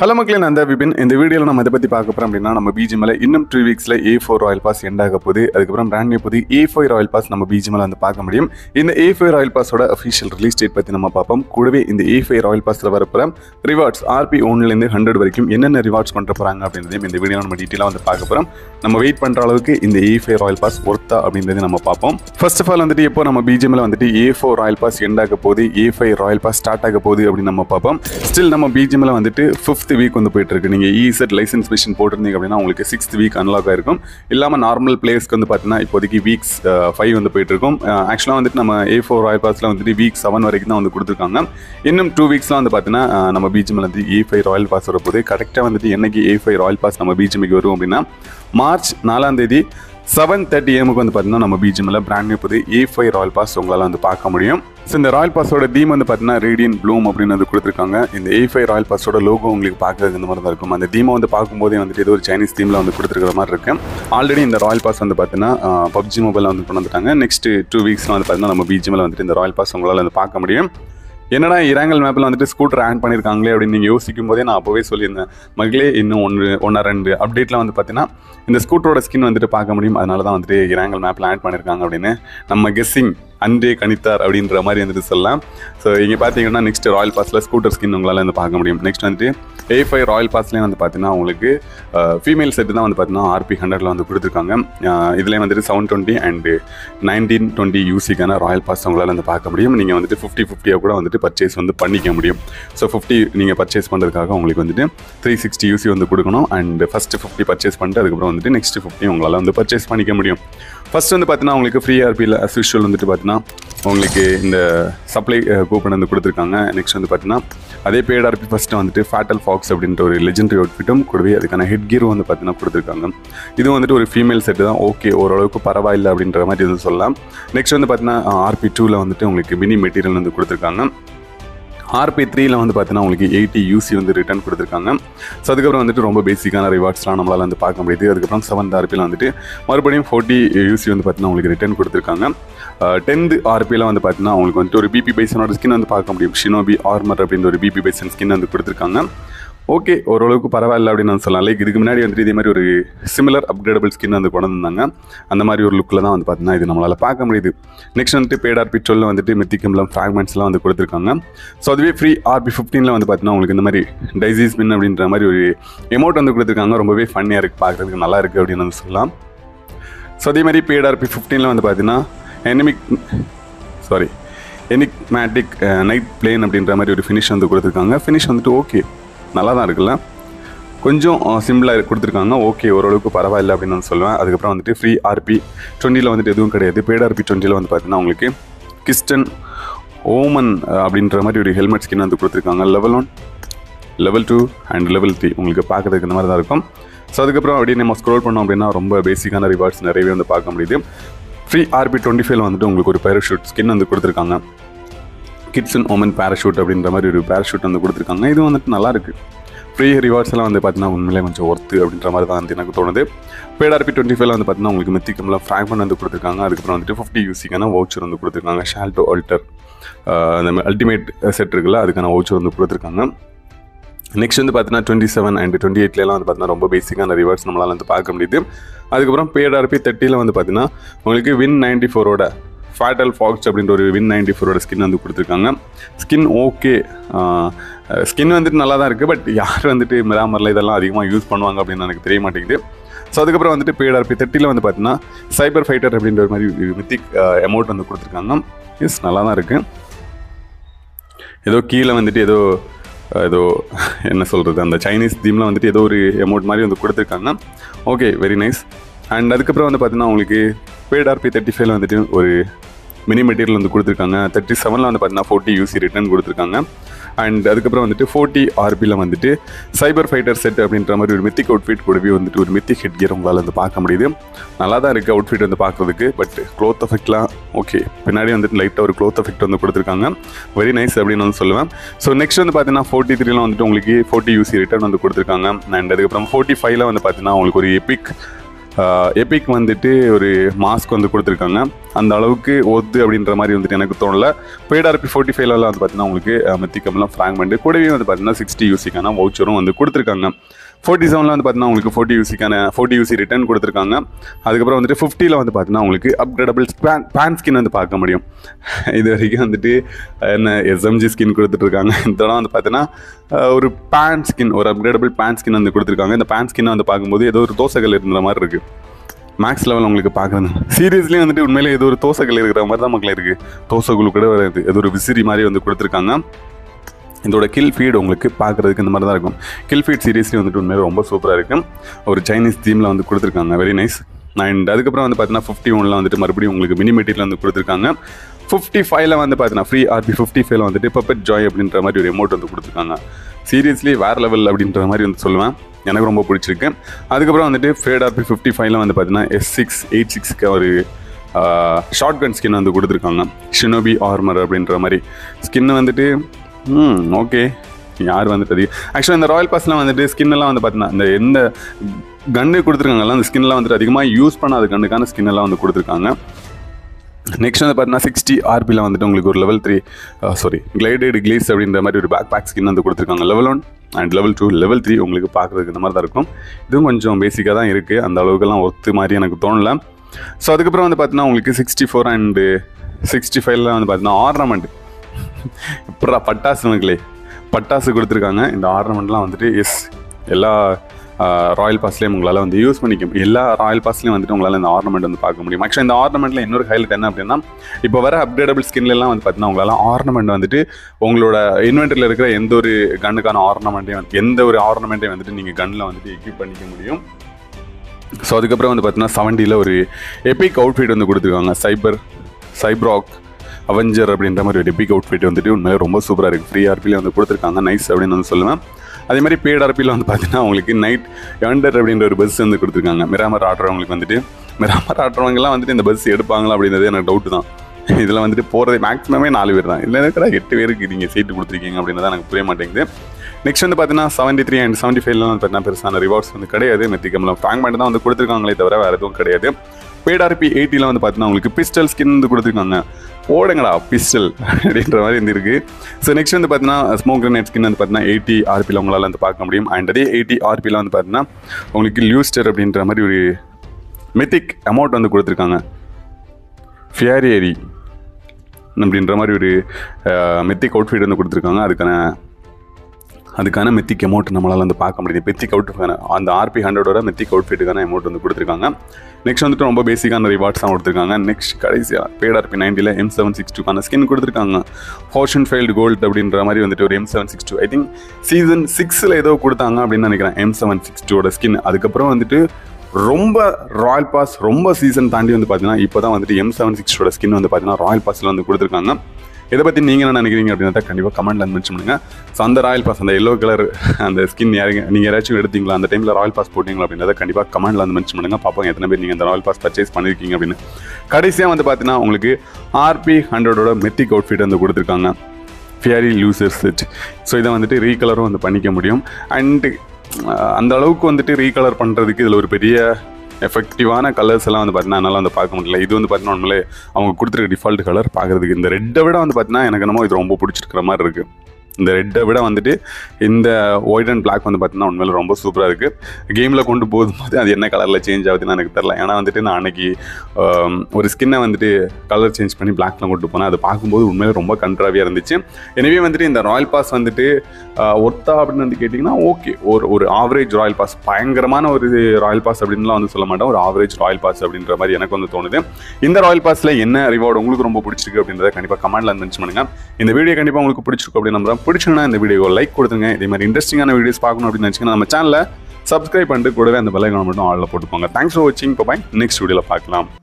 Hello மக்களே நான் தான் விபின் இந்த வீடியோவில் நம்ம இதை பற்றி பார்க்க போகிறோம் அப்படின்னா நம்ம பிஜிஎம்ல இன்னும் த்ரீ வீக்ஸில் A four royal pass end ஆக போகுது அதுக்கப்புறம் பிராண்ட் நியூ புது ஏ ஃபைவ் ராயல் பாஸ் நம்ம பிஜிஎம்ல வந்து பார்க்க முடியும் இந்த ஏ ஃபைவ் ராயல் பாஸோட அஃபிஷியல் ரிலீஸ் டேட் பற்றி நம்ம பார்ப்போம் கூடவே இந்த ஏ ஃபைவ் ராயல் பாஸில் வரப்போகிற ரிவார்ட்ஸ் ஆர்பி ஒன்லேருந்து ஹண்ட்ரட் வரைக்கும் என்னென்ன ரிவார்ட்ஸ் கொண்டு போகிறாங்க அப்படின்றதையும் இந்த வீடியோ நம்ம டீட்டெயிலாக வந்து பார்க்க போகிறோம் நம்ம வெயிட் பண்ணுற அளவுக்கு இந்த ஏ ஃபைவ் ராயல் பாஸ் ஒர்த்தா அப்படின்றது நம்ம பார்ப்போம் ஃபர்ஸ்ட் ஆஃப் ஆல் வந்துட்டு எப்போ நம்ம பிஜிஎம்ல வந்துட்டு A four royal pass end ஆக போகுது A five royal pass start ஆக போகுது அப்படின்னு நம்ம பார்ப்போம் ஸ்டில் நம்ம பிஜிஎம்ல வந்துட்டு ஃபிஃப்த் வீக் வந்து போயிட்டு இருக்கு நீங்கள் இசெட் லைசன்ஸ் மிஷின் போட்டிருந்தீங்க அப்படின்னா உங்களுக்கு சிக்ஸ்த் வீக் அன்லாக் ஆயிருக்கும் இல்லாமல் நார்மல் பிளேயர்ஸ்க்கு வந்து பார்த்தீங்கன்னா இப்போதைக்கு வீக்ஸ் ஃபைவ் வந்து போயிட்டு இருக்கும் ஆக்சுவலாக வந்துட்டு நம்ம ஏ ஃபோர் ராயல் பாஸில் வந்துட்டு வீக் செவன் வரைக்கும் தான் வந்து கொடுத்துருக்காங்க இன்னும் டூ வீக்ஸ்லாம் வந்து பார்த்தீங்கன்னா அஹ், நம்ம பிஜிஎம்ல வந்து ஏ ஃபைவ் ராயல் பாஸ் வரப்போகுது கரெக்டாக வந்துட்டு என்னைக்கு ஏ ஃபைவ் ராயல் பாஸ் நம்ம பிஜிஎம்க்கு வரும் அப்படின்னா மார்ச் நாலாம் தேதி செவன் தேர்ட்டி ஏமுக்கு வந்து பார்த்தீங்கன்னா நம்ம பிஜிஎம்ல பிராண்ட் நியூ புது ஏ ஃபைவ் ராயல் பாஸ் உங்களால் வந்து பார்க்க முடியும் ஸோ இந்த ராயல் பாஸோட தீம் வந்து பார்த்தீங்கன்னா ரேடியன் ப்ளூம் அப்படின்னு வந்து கொடுத்துருக்காங்க இந்த ஏ ஃபைவ் ராயல் பாஸோட லோகோ உங்களுக்கு பார்க்கறதுக்கு இந்த மாதிரி தான் இருக்கும் அந்த தீமை வந்து பார்க்கும்போதே வந்துட்டு ஏதோ ஒரு சைனீஸ் தீமில் வந்து கொடுத்துருக்கிற மாதிரி இருக்கு ஆல்ரெடி இந்த ராயல் பாஸ் வந்து பார்த்தீங்கன்னா பப்ஜி மொபைலில் வந்து கொண்டு வந்துட்டாங்க நெக்ஸ்ட் டூ வீக்ஸ்ல வந்து பார்த்தீங்கன்னா நம்ம பிஜிஎம்ல வந்துட்டு இந்த ராயல் பாஸ் உங்களால் வந்து பார்க்க முடியும் என்னடா இராங்கல் மேப்பில் வந்துட்டு ஸ்கூட்டர் ஆட் பண்ணியிருக்காங்களே அப்படின்னு நீங்கள் யோசிக்கும் போதே நான் அப்போவே சொல்லியிருந்தேன் மகளே இன்னும் ஒன்று ஒன்றா ரெண்டு அப்டேட்டில் வந்து பார்த்தீங்கன்னா இந்த ஸ்கூட்டரோட ஸ்கின் வந்துட்டு பார்க்க முடியும் அதனால தான் வந்துட்டு இராங்கல் மேப்பில் ஆட் பண்ணியிருக்காங்க அப்படின்னு நம்ம கெஸ்ஸிங் அன்றே கணித்தார் அப்படின்ற மாதிரி வந்துட்டு சொல்லலாம் ஸோ இங்கே பார்த்தீங்கன்னா நெக்ஸ்ட் ராயல் பாஸில் ஸ்கூட்டர் ஸ்கின் உங்களால் வந்து பார்க்க முடியும் நெக்ஸ்ட் வந்துட்டு ஏ ஃபைவ் ராயல் பாஸ்லேயும் வந்து பார்த்தீங்கன்னா உங்களுக்கு ஃபீமேல் செட்டு தான் வந்து பார்த்தீங்கன்னா ஆர்பி ஹண்ட்ரட்ல வந்து கொடுத்துருக்காங்க இதுலேயும் வந்துட்டு seven twenty and nineteen twenty யூசிக்கான ராயல் பாஸ் உங்களால் வந்து பார்க்க முடியும் நீங்கள் வந்துட்டு ஃபிஃப்டி ஃபிஃப்டியாக கூட வந்துட்டு பர்ச்சேஸ் வந்து பண்ணிக்க முடியும் ஸோ ஃபிஃப்டி நீங்கள் பர்ச்சேஸ் பண்ணுறதுக்காக உங்களுக்கு வந்துட்டு த்ரீ சிக்ஸ்டி யூசி வந்து கொடுக்கணும் அண்ட் ஃபஸ்ட்டு ஃபிஃப்டி பர்ச்சேஸ் பண்ணிட்டு அதுக்கப்புறம் வந்துட்டு நெக்ஸ்ட் ஃபிஃப்டி உங்களால் வந்து பர்ச்சேஸ் பண்ணிக்க முடியும் ஃபர்ஸ்ட் வந்து பார்த்தீங்கன்னா உங்களுக்கு ஃப்ரீ ஆர்பியில் அஸ் யூஷுவல் வந்துட்டு பார்த்தீங்கன்னா உங்களுக்கு இந்த சப்ளை கூப்பன் வந்து கொடுத்துருக்காங்க நெக்ஸ்ட் வந்து பார்த்தீங்கன்னா அதே பேட் ஆர்பி ஃபஸ்ட்டு வந்துட்டு ஃபேட்டல் ஃபாக்ஸ் அப்படின்ற ஒரு லெஜெண்டரி அவுட்ஃபிட்டும் கூடவே அதுக்கான ஹெட் கீரும் வந்து பார்த்தீங்கன்னா கொடுத்துருக்காங்க இது வந்துட்டு ஒரு ஃபீமேல் செட்டு தான் ஓகே ஓரளவுக்கு பரவாயில்லை அப்படின்ற மாதிரி வந்து சொல்லலாம் நெக்ஸ்ட் வந்து பார்த்தீங்கன்னா ஆர்பி டூவில் வந்துட்டு உங்களுக்கு மினி மெட்டீரியல் வந்து கொடுத்துருக்காங்க ஆர்பி த்ரீல வந்து பார்த்தீங்கன்னா உங்களுக்கு எயிட்டி யூசி வந்து ரிட்டர்ன் கொடுத்துருக்காங்க ஸோ அதுக்கப்புறம் வந்துட்டு ரொம்ப பேசிக்கான ரிவார்ட்ஸ்லாம் நம்மளால் வந்து பார்க்க முடியுது அதுக்கப்புறம் செவன்த் ஆர்பியில் வந்துட்டு மறுபடியும் ஃபோர்ட்டி யூசி வந்து பார்த்தீங்கன்னா உங்களுக்கு ரிட்டர்ன் கொடுத்துருக்காங்க டென்த் ஆர்பியில் வந்து பார்த்தீங்கன்னா உங்களுக்கு வந்துட்டு ஒரு பிபி பைசனோட ஸ்கின் வந்து பார்க்க முடியும் ஷினோபி ஆர்மர் அப்படின்ற ஒரு பிபி பைசன் ஸ்கின் வந்து கொடுத்துருக்காங்க ஓகே ஓரளவுக்கு பரவாயில்ல அப்படின்னு நான் சொல்லலாம் லைக் இதுக்கு முன்னாடி வந்துட்டு இதே மாதிரி ஒரு சிமிலர் அப்கிரேடபிள் ஸ்கின் வந்து கொண்டு வந்தாங்க அந்த மாதிரி ஒரு லுக்கில் தான் வந்து பார்த்தீங்கன்னா இது நம்மளால் பார்க்க முடியுது நெக்ஸ்ட் வந்துட்டு பேட் ஆர்பி டுவெல் வந்துட்டு மித்திக்கம்லம் ஃப்ராக்மெண்ட்ஸ்லாம் வந்து கொடுத்துருக்காங்க ஸோ அதுவே ஃப்ரீ ஆர்பி ஃபிஃப்டீனில் வந்து பார்த்தீங்கன்னா உங்களுக்கு இந்த மாதிரி டைசி ஸ்பின் அப்படின்ற மாதிரி ஒரு எமௌண்ட் வந்து கொடுத்துருக்காங்க ரொம்பவே ஃபன்னியாக இருக்குது பார்க்குறதுக்கு நல்லா இருக்குது அப்படின்னு வந்து சொல்லலாம் ஸோ அதே மாதிரி பேட் ஆர்பி ஃபிஃப்டீனில் வந்து பார்த்தீங்கன்னா anemic sorry enigmatic night plane அப்படின்ற மாதிரி ஒரு ஃபினிஷ் வந்து கொடுத்துருக்காங்க ஃபினிஷ் வந்துட்டு ஓகே நல்லா தான் இருக்குல்ல கொஞ்சம் சிம்பிளாக கொடுத்துருக்காங்க ஓகே ஓரளவுக்கு பரவாயில்ல அப்படின்னு நான் சொல்லுவேன் அதுக்கப்புறம் வந்துட்டு ஃப்ரீ ஆர்பி டுவெண்ட்டியில் வந்துட்டு எதுவும் கிடையாது பேட் ஆர்பி டுவெண்ட்டியில் வந்து பார்த்தீங்கன்னா உங்களுக்கு கிஸ்டன் ஓமன் அப்படின்ற மாதிரி ஒரு ஹெல்மெட் ஸ்கின் வந்து கொடுத்துருக்காங்க level one level two and level three உங்களுக்கு பார்க்கறதுக்கு இந்த மாதிரி தான் இருக்கும் ஸோ அதுக்கப்புறம் அப்படியே நம்ம ஸ்க்ரோல் பண்ணோம் அப்படின்னா ரொம்ப பேசிக்கான ரிவார்ட்ஸ் நிறையவே வந்து பார்க்க முடியுது ஃப்ரீ ஆர்பி டுவெண்ட்டி ஃபைவ்ல வந்துட்டு உங்களுக்கு ஒரு பேராஷூட் ஸ்கின் வந்து கொடுத்துருக்காங்க கிட்ஸ் அண்ட் ஓமன் பேராஷூட் அப்படின்ற மாதிரி ஒரு பேராஷூட் வந்து கொடுத்துருக்காங்க இது வந்துட்டு நல்லா இருக்கு ஃப்ரீ ரிவார்ட்ஸ் எல்லாம் வந்து பார்த்தீங்கன்னா உண்மையிலே கொஞ்சம் ஒர்த்து அப்படின்ற மாதிரி தான் வந்து எனக்கு தோணுது பேடார்பி டுவெண்ட்டி ஃபைவ்ல வந்து பார்த்தீங்கன்னா உங்களுக்கு மெத்திக்கம்ல ஃப்ராக்மெண்ட் வந்து கொடுத்துருக்காங்க அதுக்கப்புறம் வந்துட்டு ஃபிஃப்டி யூசிக்கான வவுச்சர் வந்து கொடுத்துருக்காங்க ஷால்டோ ஆல்டர் அந்த அல்டிமேட் செட் இருக்குல்ல அதுக்கான வவுச்சர் வந்து கொடுத்துருக்காங்க நெக்ஸ்ட் வந்து பார்த்தீங்கன்னா டுவெண்ட்டி செவன் அண்ட் டுவெண்ட்டி எயிட்லாம் வந்து பார்த்தீங்கன்னா ரொம்ப பேசிக்கான ரிவார்ட்ஸ் நம்மளால் வந்து பார்க்க முடியுது அதுக்கப்புறம் பேடார்பி தேர்ட்டியில் வந்து பார்த்தீங்கன்னா உங்களுக்கு வின் நைன்டி ஃபோரோட ஃபேட்டல் ஃபாக்ஸ் அப்படின்ற ஒரு வின் நைன்டி ஃபோரோட ஸ்கின் வந்து கொடுத்துருக்காங்க ஸ்கின் ஓகே ஸ்கின் வந்துட்டு நல்லா தான் இருக்குது பட் யார் வந்துட்டு மிராமரில் இதெல்லாம் அதிகமாக யூஸ் பண்ணுவாங்க அப்படின்னு எனக்கு தெரிய மாட்டேங்குது ஸோ அதுக்கப்புறம் வந்துட்டு பேடார்பி தேர்ட்டியில் வந்து பார்த்தீங்கன்னா சைபர் ஃபைட்டர் அப்படின்ற ஒரு மாதிரி மித்திக் அமௌண்ட் வந்து கொடுத்துருக்காங்க எஸ் நல்லா தான் இருக்குது ஏதோ கீழே வந்துட்டு ஏதோ ஏதோ என்ன சொல்கிறது அந்த சைனீஸ் தீமில் வந்துட்டு ஏதோ ஒரு அமௌண்ட் மாதிரி வந்து கொடுத்துருக்காங்க ஓகே வெரி நைஸ் அண்ட் அதுக்கப்புறம் வந்து பார்த்தீங்கன்னா உங்களுக்கு பேட் ஆர்பி தேர்ட்டி ஃபைவ்ல வந்துட்டு ஒரு மினி மெட்டீரியல் வந்து கொடுத்துருக்காங்க தேர்ட்டி செவனில் வந்து பார்த்தீங்கன்னா ஃபோர்ட்டி யூசி ரிட்டர்ன் கொடுத்துருக்காங்க அண்ட் அதுக்கப்புறம் வந்துட்டு ஃபோர்ட்டி ஆர்பியில் வந்துட்டு சைபர் ஃபைட்டர் செட் அப்படின்ற மாதிரி ஒரு மித்திக் அவுட்ஃபிட் கூடவே வந்துட்டு ஒரு மித்திக் ஹெட் கியர் உங்களால் வந்து பார்க்க முடியுது நல்லா தான் இருக்குது அவுட்ஃபிட் வந்து பார்க்குறதுக்கு பட் க்ளோத் எஃபெக்ட்லாம் ஓகே பின்னாடி வந்துட்டு லைட்டாக ஒரு க்ளோத் எஃபெக்ட் வந்து கொடுத்துருக்காங்க வெரி நைஸ் அப்படின்னு வந்து சொல்லுவேன் ஸோ நெக்ஸ்ட் வந்து பார்த்தீங்கன்னா ஃபோர்ட்டி த்ரீல வந்துட்டு உங்களுக்கு ஃபோர்ட்டி யூசி ரிட்டர்ன் வந்து கொடுத்துருக்காங்க அண்ட் அதுக்கப்புறம் ஃபோர்ட்டி ஃபைவ்ல வந்து பார்த்தீங்கன்னா உங்களுக்கு ஒரு எபிக் எபிக் வந்துட்டு ஒரு மாஸ்க் வந்து கொடுத்துருக்காங்க அந்த அளவுக்கு ஒத்து அப்படின்ற மாதிரி வந்துட்டு எனக்கு தோணல பெய்ட் ஆர்பி ஃபோர்ட்டி ஃபைவ்ல வந்து பார்த்தீங்கன்னா உங்களுக்கு மெத்திக்கம்லாம் ஃப்ராக்மெண்ட் கூடவே வந்து பார்த்தீங்கன்னா சிக்ஸ்டி யூசிக்கான வவுச்சரும் வந்து கொடுத்துருக்காங்க ஃபோர்ட்டி செவனில் வந்து பார்த்தீங்கன்னா உங்களுக்கு ஃபோர்ட்டி யூசிக்கான ஃபோர்ட்டி யூசி ரிட்டர்ன் கொடுத்துருக்காங்க அதுக்கப்புறம் வந்துட்டு ஃபிஃப்டியில் வந்து பார்த்தீங்கன்னா உங்களுக்கு அப்கிரேடபிள் பேன் பேன் ஸ்கின் வந்து பார்க்க முடியும் இது வரைக்கும் வந்துட்டு என்ன எஸ்எம்ஜி ஸ்கின் கொடுத்துட்ருக்காங்க இந்த தடவை வந்து பார்த்தீங்கன்னா அஹ், ஒரு பேன் ஸ்கின் ஒரு அப்கிரேடபிள் பேன் ஸ்கின் வந்து கொடுத்துருக்காங்க இந்த பேன் ஸ்கின் வந்து பார்க்கும்போது ஏதோ ஒரு தோசைகள் இருந்த மாதிரி இருக்குது மேக்ஸ் லெவல் உங்களுக்கு பார்க்குறது சீரியஸ்லி வந்துட்டு உண்மையிலே ஏதோ ஒரு தோசைகள் இருக்கிற மாதிரி தான் மக்கள் இருக்குது தோசைக்குழு கூட வருது ஏதோ ஒரு விசிறி மாதிரி வந்து கொடுத்துருக்காங்க இதோட கில் ஃபீட் உங்களுக்கு பார்க்குறதுக்கு இந்த மாதிரி தான் இருக்கும் கில் ஃபீட் சீரியஸ்லி வந்துட்டு உண்மையிலே ரொம்ப சூப்பராக இருக்கும் ஒரு சைனீஸ் தீமில் வந்து கொடுத்துருக்காங்க வெரி நைஸ் அண்ட் அதுக்கப்புறம் வந்து பார்த்தீங்கன்னா ஃபிஃப்டி ஒனில் வந்துட்டு மறுபடியும் உங்களுக்கு மினி மெட்டீரியல் வந்து கொடுத்துருக்காங்க ஃபிஃப்டி ஃபைவ்ல வந்து பார்த்தீங்கன்னா ஃப்ரீ ஆர்பி ஃபிஃப்டி ஃபைவ்ல வந்துட்டு பப்பட் ஜாய் அப்படின்ற மாதிரி ஒரு எமௌண்ட் வந்து கொடுத்துருக்காங்க சீரியஸ்லி வேறு லெவல் அப்படின்ற மாதிரி வந்து சொல்லுவேன் எனக்கு ரொம்ப பிடிச்சிருக்கு அதுக்கப்புறம் வந்துட்டு ஃபேட் ஆர்பி ஃபிஃப்டி ஃபைவ்ல வந்து பார்த்தீங்கன்னா எஸ் சிக்ஸ் எயிட் சிக்ஸ்க்கு ஒரு ஷார்ட் கன் ஸ்கின் வந்து கொடுத்துருக்காங்க ஷினோபி ஆர்மர் அப்படின்ற மாதிரி ஸ்கின் வந்துட்டு ம் ஓகே யார் வந்துட்டு அது ஆக்சுவலாக இந்த ராயல் பாஸ்லாம் வந்துட்டு ஸ்கின் எல்லாம் வந்து பார்த்தீங்கன்னா இந்த எந்த கன்னு கொடுத்துருக்காங்கல்ல அந்த ஸ்கின்லாம் வந்துட்டு அதிகமாக யூஸ் பண்ணாத கண்ணுக்கான ஸ்கின் எல்லாம் வந்து கொடுத்துருக்காங்க நெக்ஸ்ட் வந்து பார்த்தீங்கன்னா சிக்ஸ்டி ஆர்பியில் வந்துட்டு உங்களுக்கு ஒரு level three sorry glided glees அப்படின்ற மாதிரி ஒரு பேக் பேக் ஸ்கின் வந்து கொடுத்துருக்காங்க level one and level two level three உங்களுக்கு பார்க்குறதுக்கு இந்த மாதிரி தான் இருக்கும் இதுவும் கொஞ்சம் பேசிக்காக தான் இருக்குது அந்த அளவுக்குலாம் ஒத்து மாதிரி எனக்கு தோணல ஸோ அதுக்கப்புறம் வந்து பார்த்தீங்கன்னா உங்களுக்கு சிக்ஸ்டி ஃபோர் அண்டு சிக்ஸ்டி ஃபைவ்ல வந்து பார்த்தீங்கன்னா ஆர்னமெண்ட் இப்படா பட்டாசு மக்களே பட்டாசு கொடுத்துருக்காங்க இந்த ஆர்னமெண்ட்லாம் வந்துட்டு எஸ் எல்லா ராயல் பாஸ்லேயும் உங்களால் வந்து யூஸ் பண்ணிக்க முடியும். எல்லா ராயல் பாஸ்லேயும் வந்துட்டு உங்களால் இந்த ஆர்னமெண்ட் வந்து பார்க்க முடியும் ஆக்சுவலாக இந்த ஆர்னமெண்ட்டில் இன்னொரு ஹைலைட் என்ன அப்படின்னா இப்போ வர அப்கிரேடபிள் ஸ்கின்லாம் வந்து பார்த்தீங்கன்னா உங்களால் ஆர்னமெண்ட் வந்துட்டு உங்களோட இன்வென்டரியில் இருக்கிற எந்த ஒரு கண்ணுக்கான ஆர்னமெண்ட்டையும் வந்து எந்த ஒரு ஆர்னமெண்ட்டையும் வந்துட்டு நீங்கள் கண்ணில் வந்துட்டு எக்யூப் பண்ணிக்க முடியும் ஸோ அதுக்கப்புறம் வந்து பார்த்தீங்கன்னா செவன்ட்டியில் ஒரு எபிக் அவுட்ஃபிட் வந்து கொடுத்துருக்காங்க சைபர் சைப்ராக் அவெஞ்சர் அப்படின்ற மாதிரி ஒரு எபிக் அவுட்ஃபிட் வந்துட்டு உண்மையிலே ரொம்ப சூப்பராக இருக்குது ஃப்ரீ ஆர்பியில் வந்து கொடுத்துருக்காங்க நைஸ் அப்படின்னு வந்து சொல்லுவேன் அதே மாதிரி பேட் ஆர்பியில் வந்து பார்த்தீங்கன்னா உங்களுக்கு நைட் எண்டர் அப்படின்ற ஒரு பஸ் வந்து கொடுத்துருக்காங்க மிராமர் ஆடுறவங்களுக்கு வந்துட்டு மிராமர் ஆடுறவங்கலாம் வந்துட்டு இந்த பஸ் எடுப்பாங்களா அப்படின்றது எனக்கு டவுட்டு தான் இதில் வந்துட்டு போகிறது மேக்ஸிமமே நாலு பேர் தான் இல்லை இருக்கிற எட்டு பேருக்கு நீங்கள் சீட்டு கொடுத்துருக்கீங்க அப்படின்றது எனக்கு புரிய மாட்டேங்குது நெக்ஸ்ட் வந்து பார்த்தீங்கன்னா செவன்ட்டி த்ரீ அண்ட் செவன்ட்டி ஃபைவ்ல வந்து பார்த்தீங்கன்னா பெருசான ரிவார்ட்ஸ் வந்து கிடையாது மெத்திக்கம்லாம் ஃப்ராங்மெண்ட் தான் வந்து கொடுத்துருக்காங்களே தவிர வேறு எதுவும் கிடையாது பேடார்பி எயிட்டியில் வந்து பார்த்தீங்கன்னா உங்களுக்கு பிஸ்டல் ஸ்கின் வந்து கொடுத்துருக்காங்க போடுங்கடா பிஸ்டல் அப்படின்ற மாதிரி இருந்திருக்கு ஸோ நெக்ஸ்ட் வந்து பார்த்தீங்கன்னா ஸ்மோக் கிரனேட் ஸ்கின் வந்து பார்த்தீங்கன்னா எயிட்டி ஆர்பியில் உங்களால் வந்து பார்க்க முடியும் அண்ட் அதே எயிட்டி ஆர்பியில் வந்து பார்த்தீங்கன்னா உங்களுக்கு லியூஸ்டர் அப்படின்ற மாதிரி ஒரு மெத்திக் அமௌண்ட் வந்து கொடுத்துருக்காங்க ஃபியாரியரி அப்படின்ற மாதிரி ஒரு மெத்திக் அவுட்ஃபிட் வந்து கொடுத்துருக்காங்க அதுக்கான அதுக்கான மெத்திக் அமௌண்ட் நம்மளால் வந்து பார்க்க முடியுது மெத்திக் அவுட் அந்த ஆர்பி ஹண்ட்ரடோட மெத்திக் அவுட்ஃபிட்டுக்கான அமௌண்ட் வந்து கொடுத்துருக்காங்க நெக்ஸ்ட் வந்துட்டு ரொம்ப பேசிக்கான ரிவார்ட்ஸ் தான் கொடுத்துருக்காங்க நெக்ஸ்ட் கடைசியாக பேட் ஆர்பி நைன்ட்டியில் எம் செவன் சிக்ஸ் டூக்கான ஸ்கின் கொடுத்துருக்காங்க ஃபார்ச்சூன் ஃபைல்டு கோல்டு அப்படின்ற மாதிரி வந்துட்டு ஒரு M seven six two I think season சிக்ஸில் ஏதோ கொடுத்தாங்க அப்படின்னு நினைக்கிறேன் எம் செவன் சிக்ஸ் டூவோட ஸ்கின் அதுக்கப்புறம் வந்துட்டு ரொம்ப ராயல் பாஸ் ரொம்ப சீசன் தாண்டி வந்து பார்த்தீங்கன்னா இப்போ தான் வந்துட்டு எம் செவன் சிக்ஸோட ஸ்கின் வந்து பார்த்தீங்கன்னா ராயல் பாஸில் வந்து கொடுத்துருக்காங்க இதை பற்றி நீங்கள் என்ன நினைக்கிறீங்க அப்படின்றத கண்டிப்பாக கமெண்ட்ல மென்ஷன் பண்ணுங்க ஸோ அந்த ராயல் பாஸ் அந்த எல்லோ கலர் அந்த ஸ்கின் யாருங்க நீங்கள் யாராச்சும் எடுத்தீங்களா அந்த டைமில் ராயல் பாஸ் போட்டிங்களா அப்படின்றத கண்டிப்பாக கமெண்ட்ல வந்து மென்ஷன் பண்ணுங்க பார்ப்போம் எத்தனை பேர் நீங்கள் அந்த ராயல் பாஸ் பர்ச்சேஸ் பண்ணியிருக்கீங்க அப்படின்னு கடைசியாக வந்து பார்த்தீங்கன்னா உங்களுக்கு ஆர்பி ஹண்ட்ரடோட மெத்திக் அவுட்ஃபிட் வந்து கொடுத்துருக்காங்க ஃபியாரி லூசர் செட் ஸோ இதை வந்துட்டு ரீகலரும் வந்து பண்ணிக்க முடியும் அண்டு அந்த அளவுக்கு வந்துட்டு ரீகலர் பண்ணுறதுக்கு இதில் ஒரு பெரிய எஃபெக்டிவான கலர்ஸ் எல்லாம் வந்து பார்த்தீங்கன்னா என்னால் வந்து பார்க்க முடியல இது வந்து பார்த்தீங்கன்னா உண்மையிலே அவங்க கொடுத்துருக்க டிஃபால்ட் கலர் பார்க்குறதுக்கு இந்த ரெட்டை விட வந்து பார்த்தீங்கன்னா எனக்கு என்னமோ இது ரொம்ப பிடிச்சிருக்கிற மாதிரி இருக்குது இந்த ரெட்டை விட வந்துட்டு இந்த ஒயிட் அண்ட் பிளாக் வந்து பார்த்தீங்கன்னா உண்மையில ரொம்ப சூப்பராக இருக்குது கேமில் கொண்டு போகும்போது அது என்ன கலரில் சேஞ்ச் ஆகுதுன்னு எனக்கு தெரில ஏன்னா வந்துட்டு நான் அன்னைக்கு ஆம், ஒரு ஸ்கின்னை வந்துட்டு கலர் சேஞ்ச் பண்ணி பிளாக்ல கொண்டு போனேன் அதை பார்க்கும்போது உண்மையில ரொம்ப கண்ட்ராவியாக இருந்துச்சு எனவே வந்துட்டு இந்த ராயல் பாஸ் வந்துட்டு ஆஹ், ஒர்த்தா அப்படின்னு வந்து கேட்டிங்கன்னா ஓகே ஒரு ஒரு ஆவரேஜ் ராயல் பாஸ் பயங்கரமான ஒரு ராயல் பாஸ் அப்படின்லாம் வந்து சொல்ல மாட்டேன் ஒரு ஆவரேஜ் ராயல் பாஸ் அப்படின்ற மாதிரி எனக்கு வந்து தோணுது இந்த ராயல் பாஸில் என்ன ரிவார்டு உங்களுக்கு ரொம்ப பிடிச்சிருக்கு அப்படின்றத கண்டிப்பாக கமெண்ட்ல மென்ஷன் பண்ணுங்க இந்த வீடியோ கண்டிப்பாக உங்களுக்கு பிடிச்சிருக்கும் அப்படின்னு நம்புறேன் பிடிச்சிருந்தா இந்த வீடியோ லைக் கொடுத்துங்க இதே மாதிரி இன்ட்ரெஸ்டிங்கான வீடியோஸ் பார்க்கணும் அப்படின்னு நினச்சிங்கன்னா நம்ம சேனலை சப்ஸ்கிரைப் பண்ணிட்டு கூடவே அந்த பெல்லைக்கான மட்டும் ஆளில் போட்டுக்கோங்க தேங்க்ஸ் ஃபார் வாட்சிங் பாய் நெக்ஸ்ட் வீடியோவில் பார்க்கலாம்